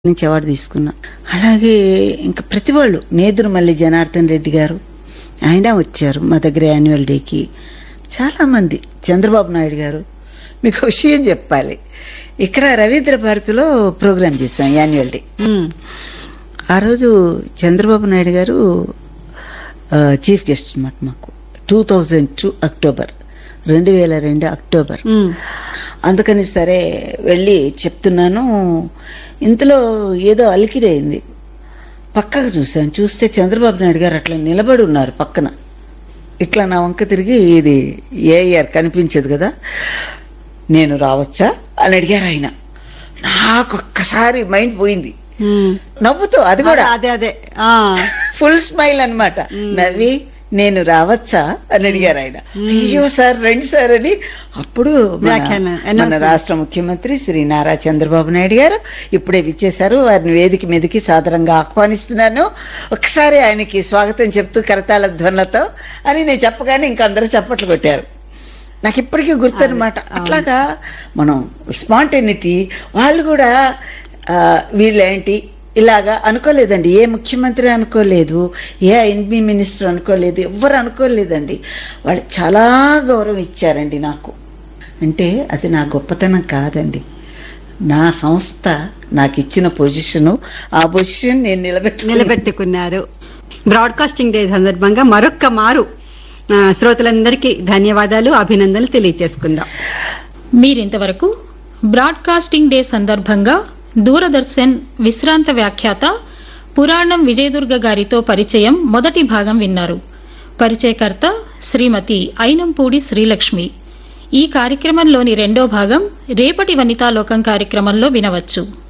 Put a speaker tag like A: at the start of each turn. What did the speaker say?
A: నుంచి అవార్డు తీసుకున్నా అలాగే ఇంకా ప్రతి వాళ్ళు నేదురుమల్లి జనార్దన్ రెడ్డి గారు ఆయన వచ్చారు మా దగ్గర యాన్యువల్ డేకి చాలా మంది చంద్రబాబు నాయుడు గారు మీకు ఒక విషయం చెప్పాలి ఇక్కడ రవీంద్ర భారతిలో ప్రోగ్రామ్ చేశాం యాన్యువల్ డే
B: ఉమ్,
A: ఆ రోజు చంద్రబాబు నాయుడు గారు ఆ, చీఫ్ గెస్ట్ అన్నమాట మాకు టూ థౌజండ్ టూ అక్టోబర్ రెండు వేల రెండు అక్టోబర్
B: ఉమ్,
A: అందుకని సరే వెళ్ళి చెప్తున్నాను ఇంతలో ఏదో అలికిడి అయింది పక్కకు చూశాను చూస్తే చంద్రబాబు నాయుడు గారు అట్లా నిలబడి ఉన్నారు పక్కన ఇట్లా నా వంక తిరిగి ఇది ఏఆర్ కనిపించదు కదా నేను రావచ్చా అని అడిగారు ఆయన నాకు ఒక్కసారి మైండ్ పోయింది
B: ఉమ్.
A: నవ్వుతూ అది కూడా
B: అదే అదే ఆ,
A: ఫుల్ స్మైల్ అన్నమాట
B: మ్మ్.
A: నవ్వి నేను రావచ్చా అని అడిగారు ఆయన
B: మ్మ్.
A: అయ్యో సార్ రండి సార్ అని అప్పుడు మన-
B: వ్యాఖ్యానం,
A: మన
B: announcement.
A: రాష్ట్ర ముఖ్యమంత్రి శ్రీ నారా చంద్రబాబు నాయుడు గారు ఇప్పుడే విచ్చేశారు వారిని వేదిక మీదకి సాదరంగా ఆహ్వానిస్తున్నాను ఒకసారి ఆయనకి స్వాగతం చెప్తూ కరతాళ ధ్వనులతో అని నేను చెప్పగానే ఇంకా అందరూ చప్పట్లు కొట్టారు నాకు ఇప్పటికీ గుర్తనమాట
B: అవును.
A: అట్లాగా మనం స్పాంటేనిటీ వాళ్ళు కూడా ఆ, వీళ్ళేంటి ఇలాగా అనుకోలేదండి ఏ ముఖ్యమంత్రి అనుకోలేదు ఏ ఎన్బి మినిస్టర్ అనుకోలేదు ఎవ్వరు అనుకోలేదండి వాళ్ళు చాలా గౌరవం ఇచ్చారండి నాకు అంటే అది నా గొప్పతనం కాదండి నా సంస్థ నాకు ఇచ్చిన పొజిషను ఆ పొజిషన్ నేను నిలబెట్టు
B: నిలబెట్టుకున్నారు బ్రాడ్కాస్టింగ్ డే సందర్భంగా మరొక్క మారు ఆ, శ్రోతలందరికీ ధన్యవాదాలు అభినందనలు తెలియజేసుకుందాం
C: మీరింతవరకు బ్రాడ్కాస్టింగ్ డే సందర్భంగా దూరదర్శన్ విశ్రాంత వ్యాఖ్యాత పురాణం విజయదుర్గ గారితో పరిచయం మొదటి భాగం విన్నారు పరిచయకర్త శ్రీమతి ఐనంపూడి శ్రీలక్ష్మి ఈ కార్యక్రమంలోని రెండో భాగం రేపటి వనితాలోకం కార్యక్రమంలో వినవచ్చు